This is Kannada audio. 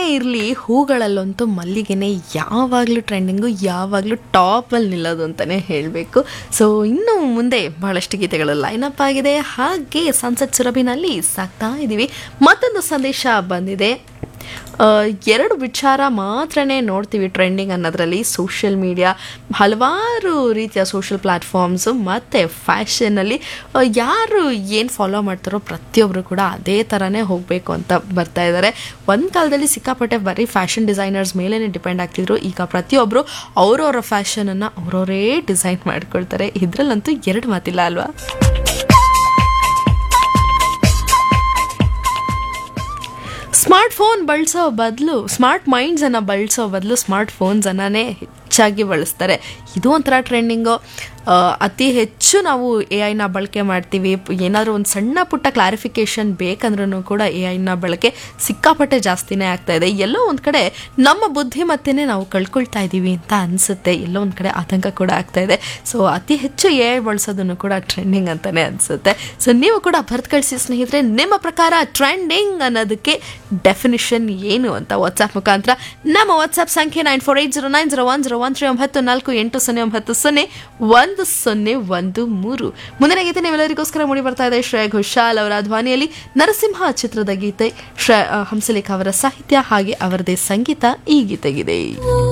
ಇರಲಿ ಹೂಗಳಲ್ಲಂತೂ ಮಲ್ಲಿಗೆನೆ ಯಾವಾಗಲೂ ಟ್ರೆಂಡಿಂಗು ಯಾವಾಗಲೂ ಟಾಪಲ್ಲಿ ನಿಲ್ಲೋದು ಅಂತಲೇ ಹೇಳಬೇಕು ಸೊ ಇನ್ನು ಮುಂದೆ ಬಹಳಷ್ಟು ಗೀತೆಗಳು ಲೈನಪ್ ಆಗಿದೆ ಹಾಗೆ ಸನ್ಸೆಟ್ ಸುರಭಿನಲ್ಲಿ ಸಾಕ್ತಾ ಇದ್ದೀವಿ ಮತ್ತೊಂದು ಸಂದೇಶ ಬಂದಿದೆ ಆ, ಎರಡು ವಿಚಾರ ಮಾತ್ರನೇ ನೋಡ್ತೀವಿ ಟ್ರೆಂಡಿಂಗ್ ಅನ್ನೋದ್ರಲ್ಲಿ ಸೋಷಿಯಲ್ ಮೀಡಿಯಾ ಹಲವಾರು ರೀತಿಯ ಸೋಷಿಯಲ್ ಪ್ಲ್ಯಾಟ್ಫಾರ್ಮ್ಸು ಮತ್ತು ಫ್ಯಾಷನಲ್ಲಿ ಯಾರು ಏನು ಫಾಲೋ ಮಾಡ್ತಾರೋ ಪ್ರತಿಯೊಬ್ಬರು ಕೂಡ ಅದೇ ಥರನೇ ಹೋಗಬೇಕು ಅಂತ ಬರ್ತಾ ಇದ್ದಾರೆ ಒಂದು ಕಾಲದಲ್ಲಿ ಸಿಕ್ಕಾಪಟ್ಟೆ ಬರೀ ಫ್ಯಾಷನ್ ಡಿಸೈನರ್ಸ್ ಮೇಲೇ ಡಿಪೆಂಡ್ ಆಗ್ತಿದ್ರು ಈಗ ಪ್ರತಿಯೊಬ್ಬರು ಅವರವರ ಫ್ಯಾಷನನ್ನು ಅವರವರೇ ಡಿಸೈನ್ ಮಾಡ್ಕೊಳ್ತಾರೆ ಇದರಲ್ಲಂತೂ ಎರಡು ಮಾತಿಲ್ಲ ಅಲ್ವಾ ಸ್ಮಾರ್ಟ್ ಫೋನ್ ಬಳಸೋ ಬದಲು ಸ್ಮಾರ್ಟ್ ಮೈಂಡ್ಸನ್ನು ಬಳಸೋ ಬದಲು ಸ್ಮಾರ್ಟ್ ಫೋನ್ಸನ್ನೇ ಹೆಚ್ಚಾಗಿ ಬಳಸ್ತಾರೆ ಇದು ಒಂಥರ ಟ್ರೆಂಡಿಂಗು ಅತಿ ಹೆಚ್ಚು ನಾವು ಎ ಐನ ಬಳಕೆ ಮಾಡ್ತೀವಿ ಏನಾದರೂ ಒಂದು ಸಣ್ಣ ಪುಟ್ಟ ಕ್ಲಾರಿಫಿಕೇಷನ್ ಬೇಕಂದ್ರೂ ಕೂಡ ಎ ಐನ ಬಳಕೆ ಸಿಕ್ಕಾಪಟ್ಟೆ ಜಾಸ್ತಿನೇ ಆಗ್ತಾ ಇದೆ ಎಲ್ಲೋ ಒಂದು ಕಡೆ ನಮ್ಮ ಬುದ್ಧಿಮತ್ತೆನೇ ನಾವು ಕಳ್ಕೊಳ್ತಾ ಇದ್ದೀವಿ ಅಂತ ಅನಿಸುತ್ತೆ ಎಲ್ಲೋ ಒಂದು ಕಡೆ ಆತಂಕ ಕೂಡ ಆಗ್ತಾ ಇದೆ ಸೊ ಅತಿ ಹೆಚ್ಚು ಎ ಐ ಬಳಸೋದನ್ನು ಕೂಡ ಟ್ರೆಂಡಿಂಗ್ ಅಂತಲೇ ಅನಿಸುತ್ತೆ ಸೊ ನೀವು ಕೂಡ ಬರ್ತ್ ಕಳಿಸಿ ಸ್ನೇಹಿತರೆ ನಿಮ್ಮ ಪ್ರಕಾರ ಟ್ರೆಂಡಿಂಗ್ ಅನ್ನೋದಕ್ಕೆ ಡೆಫಿನಿಷನ್ ಏನು ಅಂತ ವಾಟ್ಸ್ಆ್ಯಪ್ ಮುಖಾಂತರ ನಮ್ಮ ವಾಟ್ಸ್ಆ್ಯಪ್ ಸಂಖ್ಯೆ nine four eight zero nine zero one zero one three ಒಂಬತ್ತು ನಾಲ್ಕು ಎಂಟು ಸೊನ್ನೆ ಒಂಬತ್ತು ಸೊನ್ನೆ ಒಂದು ಸೊನ್ನೆ ಒಂದು ಮೂರು ಮುಂದಿನ ಗೀತೆ ನೀವೆಲ್ಲರಿಗೋಸ್ಕರ ಮೂಡಿ ಬರ್ತಾ ಇದೆ ಶ್ರೇಯ ಘೋಷಾಲ್ ಅವರ ಧ್ವನಿಯಲ್ಲಿ ನರಸಿಂಹ ಚಿತ್ರದ ಗೀತೆ ಶ್ರೇ ಹಂಸಲೇಖ ಅವರ ಸಾಹಿತ್ಯ ಹಾಗೆ ಅವರದೇ ಸಂಗೀತ ಈ ಗೀತೆಗಿದೆ